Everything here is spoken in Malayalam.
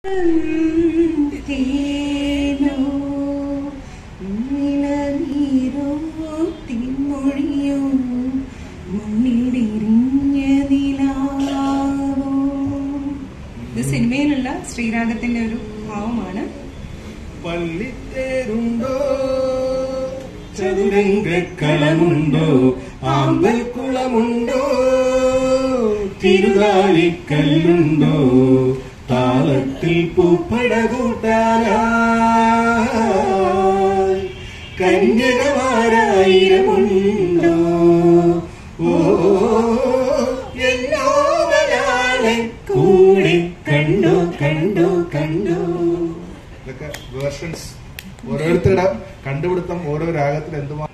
തേനോ നിലനീരോ തിന്മൊഴിയോ മുന്നിലിരിഞ്ഞ നിലാവോ ഇത് സിനിമയിലുള്ള ശ്രീരാഗത്തിന്റെ ഒരു ഭാവമാണ് പള്ളിത്തേരുണ്ടോ ചതുരംഗക്കളമുണ്ടോ ആമ്പൽക്കുളമുണ്ടോ തിരുതാളിക്കല്ലുണ്ടോ താളത്തിൽ പൂപ്പട കൂട്ടാനായി കന്യകമാരായിരമുണ്ടോ ഓ എന്നോ മലയാളെ കൂടെ കണ്ടോ കണ്ടോ കണ്ടോ ഇതൊക്കെ വേർഷൻസ് ഓരോരുത്തരുടെ കണ്ടുപിടുത്തം ഓരോ രാഗത്തിൽ എന്തുമാത്രം